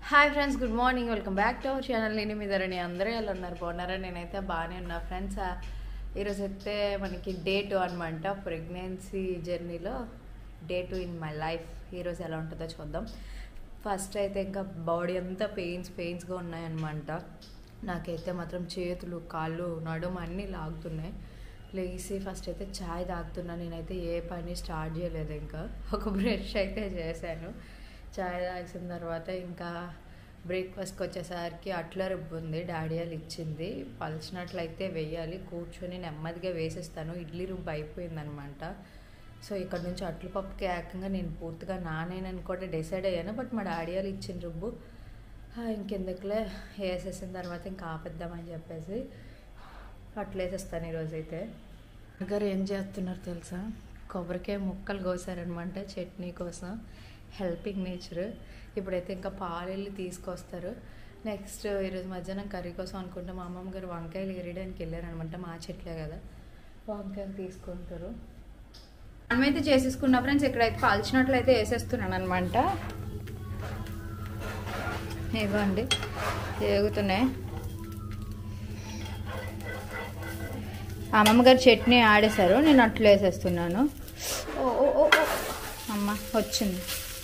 Hi friends good morning welcome back to our channel నేను మీ ధరణి అందరూ ఎలా ఉన్నారు బాగున్నారా నేనైతే బాగానే ఉన్నా ఫ్రెండ్స్ ఈరోజు అయితే మనకి డే టూ అనమాట ప్రెగ్నెన్సీ జర్నీలో day two in my life ఈరోజు ఎలా ఉంటుందో చూద్దాం ఫస్ట్ అయితే ఇంకా బాడీ అంతా పెయిన్స్ పెయిన్స్గా ఉన్నాయన్నమాట నాకైతే మాత్రం చేతులు కాళ్ళు నడుము అన్నీ లాగుతున్నాయి లేచి ఫస్ట్ అయితే చాయ్ తాగుతున్నా నేనైతే ఏ పని స్టార్ట్ చేయలేదు ఇంకా ఒక బ్రష్ అయితే చేశాను చాయ్ తాగిన తర్వాత ఇంకా బ్రేక్ఫాస్ట్కి వచ్చేసరికి అట్ల రుబ్బు ఉంది డాడీ వాళ్ళు ఇచ్చింది పలిచినట్లయితే వేయాలి కూర్చొని నెమ్మదిగా వేసేస్తాను ఇడ్లీ రుబ్బు అయిపోయిందనమాట సో ఇక్కడ నుంచి అట్ల పప్పుకి ఏకంగా నేను పూర్తిగా నానేనని కూడా డిసైడ్ అయ్యాను బట్ మా డాడీ వాళ్ళు ఇచ్చిన రుబ్బు ఆ, ఇంకెందుకులే వేసేసిన తర్వాత ఇంకా ఆపేద్దామని చెప్పేసి అట్లా వేసేస్తాను ఈరోజైతే గారు ఏం చేస్తున్నారు తెలుసా కొబ్బరికాయ ముక్కలు కోసారనమాట చట్నీ కోసం హెల్పింగ్ నేచర్ ఇప్పుడైతే ఇంకా పాలు వెళ్ళి తీసుకొస్తారు నెక్స్ట్ ఈరోజు మధ్యాహ్నం కర్రీ కోసం అనుకుంటే మా అమ్మమ్మ గారు వంకాయలు ఎరియడానికి వెళ్ళారనమాట మా చెట్లే కదా వంకాయలు తీసుకుంటారు మనమైతే చేసేసుకున్న ఫ్రెండ్స్ ఇక్కడైతే కాల్చినట్లయితే వేసేస్తున్నాను అనమాట ఇవ్వండి ఏగుతున్నాయి అమ్మమ్మ గారు చట్నీ ఆడేశారు నేను అట్లా వేసేస్తున్నాను ఓ ఓ ఓ ఓ. అమ్మ వచ్చింది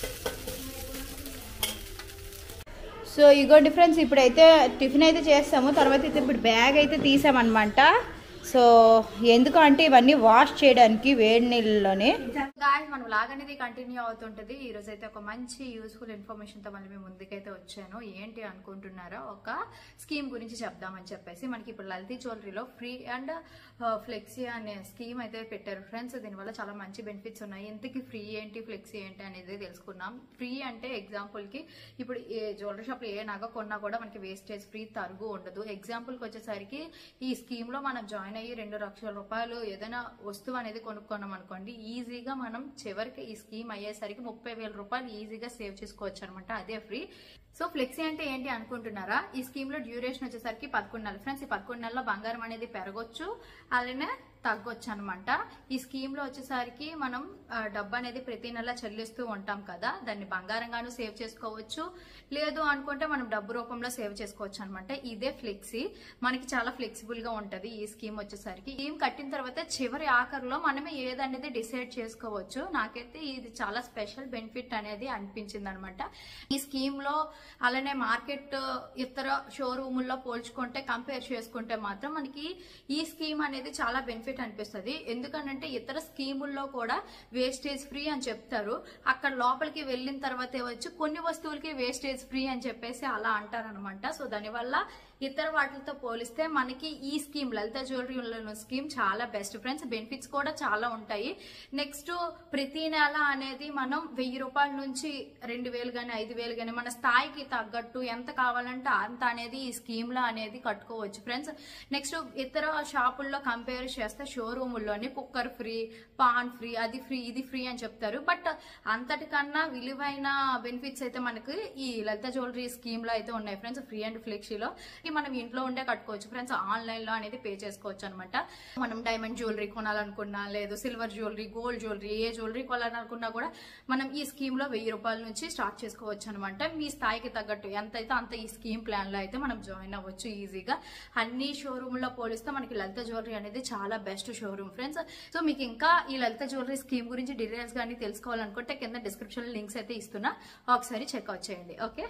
సో ఇగో డిఫరెన్స్ ఇప్పుడైతే టిఫిన్ అయితే చేస్తాము తర్వాత అయితే ఇప్పుడు బ్యాగ్ అయితే తీసామన్నమాట సో ఎందుకు అంటే ఇవన్నీ వాష్ చేయడానికి వేడి నీళ్ళలోనే గాయస్ మనం లాగ్ అనేది కంటిన్యూ అవుతుంటది ఈ రోజు అయితే ఒక మంచి యూస్ఫుల్ ఇన్ఫర్మేషన్ తో మళ్ళీ మేము ముందుకైతే వచ్చాను ఏంటి అనుకుంటున్నారా ఒక స్కీమ్ గురించి చెప్దామని చెప్పేసి మనకి ఇప్పుడు లలితి జ్యువెలరీలో ఫ్రీ అండ్ ఫ్లెక్సీ అనే స్కీమ్ అయితే పెట్టారు ఫ్రెండ్స్ దీనివల్ల చాలా మంచి బెనిఫిట్స్ ఉన్నాయి ఇంతకీ ఫ్రీ ఏంటి ఫ్లెక్సీ ఏంటి అనేది తెలుసుకున్నాం ఫ్రీ అంటే ఎగ్జాంపుల్ కి ఇప్పుడు ఏ జ్యువెలరీ షాప్ లో ఏ నగ కొన్నా కూడా మనకి వేస్టేజ్ ఫ్రీ తరుగు ఉండదు ఎగ్జాంపుల్ కి వచ్చేసరికి ఈ స్కీమ్ లో మనం జాయిన్ అయ్యి రెండు లక్షల రూపాయలు ఏదైనా వస్తువు అనేది కొనుక్కున్నాం అనుకోండి ఈజీగా మనం చివరికి ఈ స్కీమ్ అయ్యేసరికి ముప్పై వేల రూపాయలు ఈజీగా సేవ్ చేసుకోవచ్చు అనమాట అదే ఫ్రీ సో ఫ్లెక్సీ అంటే ఏంటి అనుకుంటున్నారా ఈ స్కీమ్ లో డ్యూరేషన్ వచ్చేసరికి పదకొండు నెలలు ఫ్రెండ్స్ ఈ పదకొండు నెలల్లో బంగారం అనేది పెరగొచ్చు అలానే తగ్గొచ్చు అనమాట ఈ స్కీమ్ లో వచ్చేసరికి మనం ఆ, డబ్బు అనేది ప్రతి నెల చెల్లిస్తూ ఉంటాం కదా దాన్ని బంగారంగాను సేవ్ చేసుకోవచ్చు లేదు అనుకుంటే మనం డబ్బు రూపంలో సేవ్ చేసుకోవచ్చు అనమాట ఇదే ఫ్లెక్సీ మనకి చాలా ఫ్లెక్సిబుల్ గా ఉంటది ఈ స్కీమ్ వచ్చేసరికి స్కీమ్ కట్టిన తర్వాత చివరి ఆఖరిలో మనమే ఏదనేది డిసైడ్ చేసుకోవచ్చు నాకైతే ఇది చాలా స్పెషల్ బెనిఫిట్ అనేది అనిపించింది అనమాట ఈ స్కీమ్ లో అలానే మార్కెట్ ఇతర షోరూముల్లో పోల్చుకుంటే కంపేర్ చేసుకుంటే మాత్రం మనకి ఈ స్కీమ్ అనేది చాలా బెనిఫిట్ అనిపిస్తుంది ఎందుకనంటే ఇతర స్కీముల్లో కూడా వేస్టేజ్ ఫ్రీ అని చెప్తారు అక్కడ లోపలికి వెళ్ళిన తర్వాతే వచ్చి కొన్ని వస్తువులకి వేస్టేజ్ ఫ్రీ అని చెప్పేసి అలా అంటారనమాట సో దానివల్ల ఇతర వాటితో పోలిస్తే మనకి ఈ స్కీమ్ లలిత జ్యువెలరీ స్కీమ్ చాలా బెస్ట్ ఫ్రెండ్స్ బెనిఫిట్స్ కూడా చాలా ఉంటాయి నెక్స్ట్ ప్రతి నెల అనేది మనం వెయ్యి రూపాయల నుంచి రెండు వేలు గానీ ఐదు వేలు గానీ మన స్థాయికి తగ్గట్టు ఎంత కావాలంటే అంత అనేది ఈ స్కీమ్ లో అనేది కట్టుకోవచ్చు ఫ్రెండ్స్ నెక్స్ట్ ఇతర షాపుల్లో కంపేర్ చేస్తే షోరూముల్లోని కుక్కర్ ఫ్రీ పాన్ ఫ్రీ అది ఫ్రీ ఇది ఫ్రీ అని చెప్తారు బట్ అంతటికన్నా విలువైన బెనిఫిట్స్ అయితే మనకి ఈ లలిత జ్యువెలరీ స్కీమ్ లో అయితే ఉన్నాయి ఫ్రెండ్స్ ఫ్రీ అండ్ ఫ్లెక్సీలో ఇది మనం ఇంట్లో ఉండే కట్టుకోవచ్చు ఫ్రెండ్స్ ఆన్లైన్ లో అనేది పే చేసుకోవచ్చు అనమాట మనం డైమండ్ జ్యువెలరీ కొనాలనుకున్నా లేదు సిల్వర్ జ్యువెలరీ గోల్డ్ జ్యువెలరీ ఏ జ్యువెలరీ కొనాలనుకున్నా కూడా మనం ఈ స్కీమ్ లో వెయ్యి రూపాయల నుంచి స్టార్ట్ చేసుకోవచ్చు అనమాట మీ స్థాయికి తగ్గట్టు ఎంత అయితే అంత ఈ స్కీమ్ ప్లాన్ లో అయితే మనం జాయిన్ అవ్వచ్చు ఈజీగా అన్ని షోరూమ్ లో పోలిస్తే మనకి లలిత జ్యువెలరీ అనేది చాలా బెస్ట్ షోరూమ్ ఫ్రెండ్స్ సో మీకు ఇంకా ఈ లలిత జ్యువెలరీ స్కీమ్ గురించి డీటెయిల్స్ కానీ తెలుసుకోవాలనుకుంటే కింద డిస్క్రిప్షన్ లో లింక్స్ అయితే ఇస్తున్నా ఒకసారి చెక్అవుట్ చేయండి ఓకే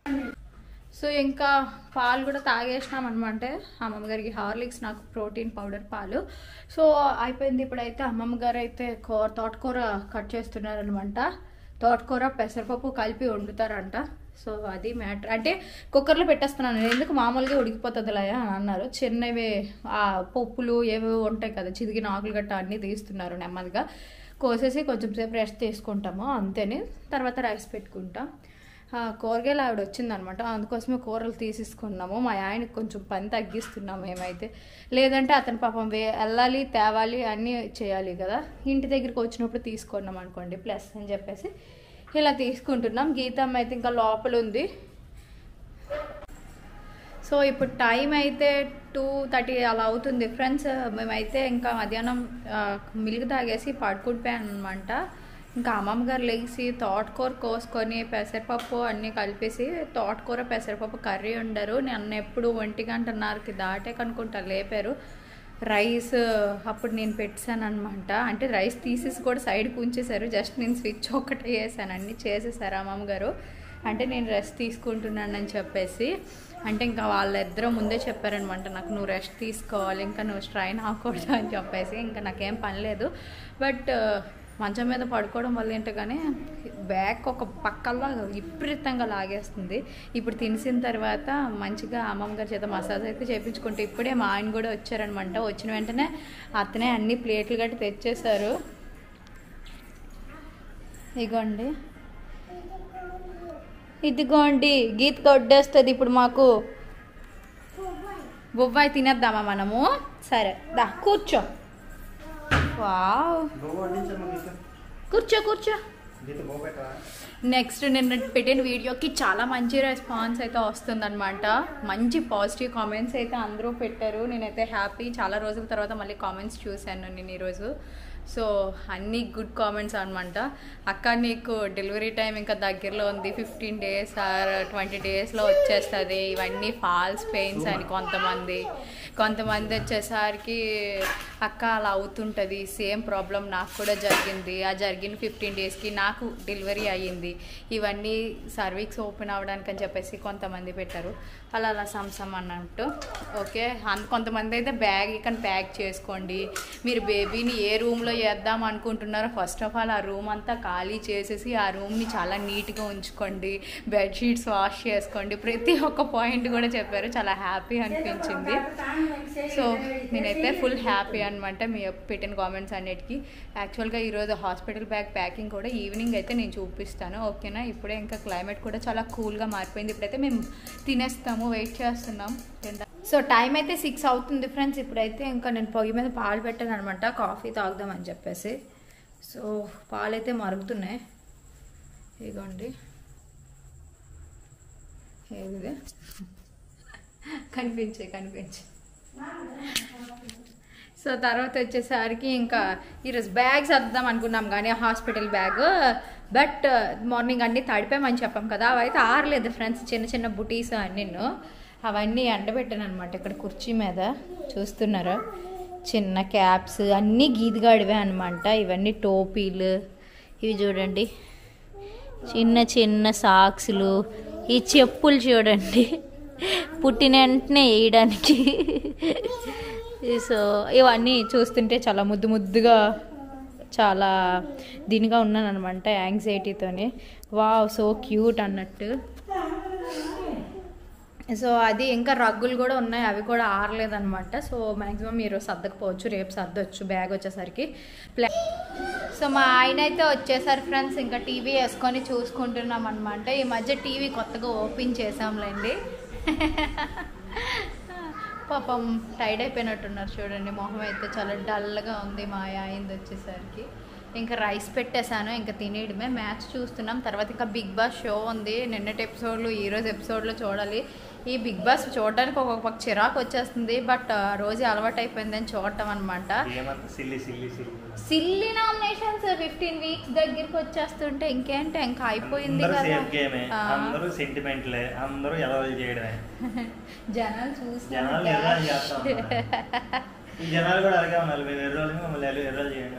సో ఇంకా పాలు కూడా తాగేసినాం అనమాట అమ్మమ్మ గారికి హార్లిక్స్ నాకు ప్రోటీన్ పౌడర్ పాలు సో అయిపోయింది ఇప్పుడైతే అమ్మమ్మ గారు అయితే కూర తోటకూర కట్ చేస్తున్నారు అనమాట తోటకూర పెసరపప్పు కలిపి వండుతారంట సో అది మ్యాటర్ అంటే కుక్కర్లో పెట్టేస్తున్నాను నేను ఎందుకు మామూలుగా ఉడికిపోతుందిలే అని అన్నారు చిన్నవి ఆ పప్పులు ఏవేవో ఉంటాయి కదా చిదిగిన ఆకులు గట్ట అన్నీ తీస్తున్నారు నెమ్మదిగా కోసేసి కొంచెం సేపు రెస్ట్ తీసుకుంటాము అంతేనే తర్వాత రైస్ పెట్టుకుంటాం ఆ, కూరగాయలు ఆవిడ వచ్చిందనమాట అందుకోసమే కూరలు తీసేసుకున్నాము మా ఆయనకి కొంచెం పని తగ్గిస్తున్నాము ఏమైతే లేదంటే అతని పాపం వే వెళ్ళాలి తేవాలి అన్నీ చేయాలి కదా ఇంటి దగ్గరికి వచ్చినప్పుడు తీసుకున్నాం అనుకోండి ప్లస్ అని చెప్పేసి ఇలా తీసుకుంటున్నాం గీతమ్మ అయితే ఇంకా లోపల ఉంది సో ఇప్పుడు టైం అయితే టూ థర్టీ అలా అవుతుంది ఫ్రెండ్స్ మేమైతే ఇంకా మధ్యాహ్నం మిల్క్ తాగేసి పడుకుంటుపోయాను అనమాట ఇంకా అమ్మమ్మ గారు లేచి తోటకూర కోసుకొని పెసరపప్పు అన్నీ కలిపేసి తోటకూర పెసరపప్పు కర్రీ ఉండరు నన్ను ఎప్పుడు ఒంటి గంటన్నరకి దాటే కనుకుంటా లేపారు రైస్ అప్పుడు నేను పెట్టాను అనమాట అంటే రైస్ తీసేసి కూడా సైడ్కి ఉంచేశారు జస్ట్ నేను స్విచ్ ఒక్కటే వేసాను అన్నీ చేసేసారు అమ్మమ్మ గారు అంటే నేను రెస్ట్ తీసుకుంటున్నానని చెప్పేసి అంటే ఇంకా వాళ్ళిద్దరూ ముందే చెప్పారనమాట నాకు నువ్వు రెస్ట్ తీసుకోవాలి ఇంకా నువ్వు స్ట్రైన్ అవ్వకూడదు అని చెప్పేసి ఇంకా నాకేం పని లేదు బట్ మంచం మీద పడుకోవడం వల్ల ఏంటో కానీ బ్యాక్ ఒక పక్కల్లో విపరీతంగా లాగేస్తుంది ఇప్పుడు తినేసిన తర్వాత మంచిగా అమ్మమ్మ గారి చేత మసాజ్ అయితే చేయించుకుంటే ఇప్పుడే మా ఆయన కూడా వచ్చారనమాట వచ్చిన వెంటనే అతనే అన్ని ప్లేట్లు గట్టి తెచ్చేశారు ఇగోండి ఇదిగోండి గీత కొట్టేస్తుంది ఇప్పుడు మాకు బొబ్బాయి తినేద్దామా మనము సరే దా కూర్చో వావ్ కూర్చో కూర్చో నెక్స్ట్ నిన్న పెట్టిన వీడియోకి చాలా మంచి రెస్పాన్స్ అయితే వస్తుందన్నమాట మంచి పాజిటివ్ కామెంట్స్ అయితే అందరూ పెట్టారు నేనైతే హ్యాపీ చాలా రోజుల తర్వాత మళ్ళీ కామెంట్స్ చూశాను నేను ఈరోజు సో అన్ని గుడ్ కామెంట్స్ అనమాట అక్క నీకు డెలివరీ టైం ఇంకా దగ్గరలో ఉంది ఫిఫ్టీన్ డేస్ ఆర్ ట్వంటీ డేస్లో వచ్చేస్తుంది ఇవన్నీ ఫాల్స్ పెయిన్స్ అని కొంతమంది కొంతమంది వచ్చేసరికి అక్క అలా అవుతుంటుంది సేమ్ ప్రాబ్లం నాకు కూడా జరిగింది ఆ జరిగిన ఫిఫ్టీన్ డేస్కి నాకు డెలివరీ అయ్యింది ఇవన్నీ సర్వీక్స్ ఓపెన్ అవ్వడానికి అని చెప్పేసి కొంతమంది పెట్టారు అలా అలా సంసం అన్నట్టు ఓకే అంత కొంతమంది అయితే బ్యాగ్ ఇక్కడ ప్యాక్ చేసుకోండి మీరు బేబీని ఏ రూమ్లో వేద్దాం అనుకుంటున్నారో ఫస్ట్ ఆఫ్ ఆల్ ఆ రూమ్ అంతా ఖాళీ చేసేసి ఆ రూమ్ని చాలా నీట్గా ఉంచుకోండి బెడ్షీట్స్ వాష్ చేసుకోండి ప్రతి ఒక్క పాయింట్ కూడా చెప్పారు చాలా హ్యాపీ అనిపించింది సో నేనైతే ఫుల్ హ్యాపీ అనమాట మీ పెట్టిన కామెంట్స్ అన్నిటికీ యాక్చువల్గా ఈరోజు హాస్పిటల్ బ్యాగ్ ప్యాకింగ్ కూడా ఈవినింగ్ అయితే నేను చూపిస్తాను ఓకేనా ఇప్పుడే ఇంకా క్లైమేట్ కూడా చాలా కూల్గా మారిపోయింది ఇప్పుడైతే మేము తినేస్తాము వెయిట్ చేస్తున్నాం సో టైం అయితే సిక్స్ అవుతుంది ఫ్రెండ్స్ ఇప్పుడైతే ఇంకా నేను పొయ్యి మీద పాలు పెట్టాను అనమాట కాఫీ తాగుదామని చెప్పేసి సో పాలైతే మరుగుతున్నాయి ఇగోండి ఏది కనిపించే కనిపించే సో తర్వాత వచ్చేసరికి ఇంకా ఈరోజు బ్యాగ్ సర్దాం అనుకున్నాం కానీ హాస్పిటల్ బ్యాగ్ బట్ మార్నింగ్ అన్నీ తడిపామని చెప్పాం కదా అవి అయితే ఆరలేదు ఫ్రెండ్స్ చిన్న చిన్న బుటీస్ అన్నీ అవన్నీ ఎండబెట్టాను అనమాట ఇక్కడ కుర్చీ మీద చూస్తున్నారా చిన్న క్యాప్స్ అన్నీ గీదిగాడివే అనమాట ఇవన్నీ టోపీలు ఇవి చూడండి చిన్న చిన్న సాక్స్లు ఈ చెప్పులు చూడండి పుట్టిన వెంటనే వేయడానికి సో ఇవన్నీ చూస్తుంటే చాలా ముద్దు ముద్దుగా చాలా దీనిగా ఉన్నాను అనమాట యాంగ్జైటీతోని వావ్ సో క్యూట్ అన్నట్టు సో అది ఇంకా రగ్గులు కూడా ఉన్నాయి అవి కూడా ఆరలేదన్నమాట సో మ్యాక్సిమం మీరు సర్దకపోవచ్చు రేపు సర్దొచ్చు బ్యాగ్ వచ్చేసరికి ప్లా సో మా ఆయన అయితే వచ్చేసారు ఫ్రెండ్స్ ఇంకా టీవీ వేసుకొని చూసుకుంటున్నాం అనమాట ఈ మధ్య టీవీ కొత్తగా ఓపెన్ చేసాంలేండి పాపం టైడ్ అయిపోయినట్టున్నారు చూడండి మొహం అయితే చాలా డల్గా ఉంది మా ఆయనది వచ్చేసరికి ఇంకా రైస్ పెట్టేశాను ఇంకా తినేయడమే మ్యాచ్ చూస్తున్నాం తర్వాత ఇంకా బిగ్ బాస్ షో ఉంది నిన్నటి ఎపిసోడ్లు ఈరోజు ఎపిసోడ్లో చూడాలి ఈ బిగ్ బాస్ చూడడానికి ఒక పక్క చిరాకు వచ్చేస్తుంది బట్ ఆ రోజు అలవాటు అయిపోయిందని చూడటం అనమాట ఏమంత silly silly silly silly nominations fifteen weeks దగ్గరికి వచ్చేస్తుంటే ఇంకేంటి ఇంకా అయిపోయింది అందరూ కదా సేమ్ గేమే ఆ, అందరూ సెంటిమెంట్లే అందరూ ఎలవలు చేయడమే జనాలు చూసి జనాలు ఎర్రలు చేస్తా ఉన్నారు. ఈ జనాలు కూడా అలాగే ఉన్నారు మేము ఎర్రోళ్ళు మమ్మల్ని ఎర్ర ఎర్రలు చేయండి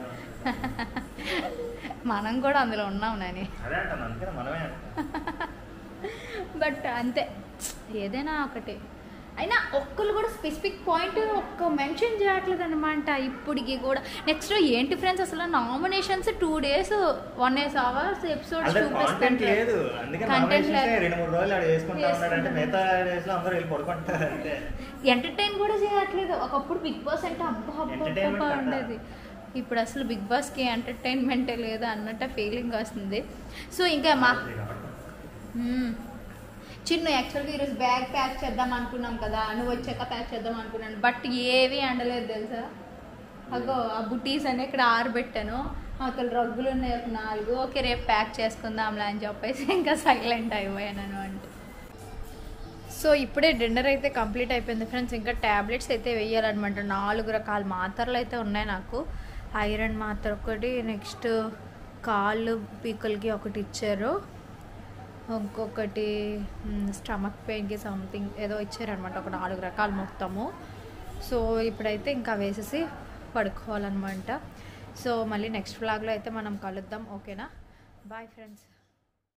మనం కూడా అందులో ఉన్నాం నాని అదే అంటాను అందుకని మనమే అంటాం బట్ అంతే ఏదైనా ఒకటి అయినా ఒక్కరు కూడా స్పెసిఫిక్ పాయింట్ ఒక్క మెన్షన్ చేయట్లేదు అనమాట ఇప్పటికి కూడా నెక్స్ట్ ఏంటి ఫ్రెండ్స్ అసలు nominations two days one days hours episodes అంటే టూ కాంటెంట్ లేదు అందుకని కంటెంట్ నామినేషన్స్ లేదు రెండు మూడు రోజులు ఆడ వేసుకుంటా ఉన్నాడంటే మిగతా డేస్ లో అందరూ వెళ్ళి పడుకుంటారు అంతే ఎంటర్టైన్ కూడా చేయట్లేదు ఒకప్పుడు బిగ్ బాస్ అంటే అబ్బా అబ్బా Entertainment అబ్బా కదా. ఉండేది ఇప్పుడు అసలు బిగ్ బాస్కి ఎంటర్టైన్మెంటే లేదు అన్నట్టు ఫీలింగ్ వస్తుంది సో ఇంకా మా మ్మ్. చిన్ను యాక్చువల్గా ఈరోజు బ్యాగ్ ప్యాక్ చేద్దాం అనుకున్నాం కదా నువ్వు వచ్చాక ప్యాక్ చేద్దాం అనుకున్నాను బట్ ఏవి అండలేదు తెలుసా అగో ఆ బుటీస్ అని ఇక్కడ ఆరబెట్టాను అక్కడ రగ్గులు ఉన్నాయి ఒక నాలుగు ఓకే రేపు ప్యాక్ చేసుకుందాంలే అని చెప్పేసి ఇంకా సైలెంట్ అయిపోయాను అంటే సో ఇప్పుడే డిన్నర్ అయితే కంప్లీట్ అయిపోయింది ఫ్రెండ్స్ ఇంకా ట్యాబ్లెట్స్ అయితే వేయాలన్నమాట నాలుగు రకాల మాత్రలు అయితే ఉన్నాయి నాకు ఐరన్ మాత్ర ఒకటి నెక్స్ట్ కాళ్ళు పీకలకి ఒకటి ఇచ్చారు ఇంకొకటి స్టమక్ పెయిన్కి సంథింగ్ ఏదో ఇచ్చారనమాట ఒక నాలుగు రకాలు మొత్తము సో ఇప్పుడైతే ఇంకా వేసేసి పడుకోవాలన్నమాట సో మళ్ళీ నెక్స్ట్ వ్లాగ్లో అయితే మనం కలుద్దాం ఓకేనా బాయ్ ఫ్రెండ్స్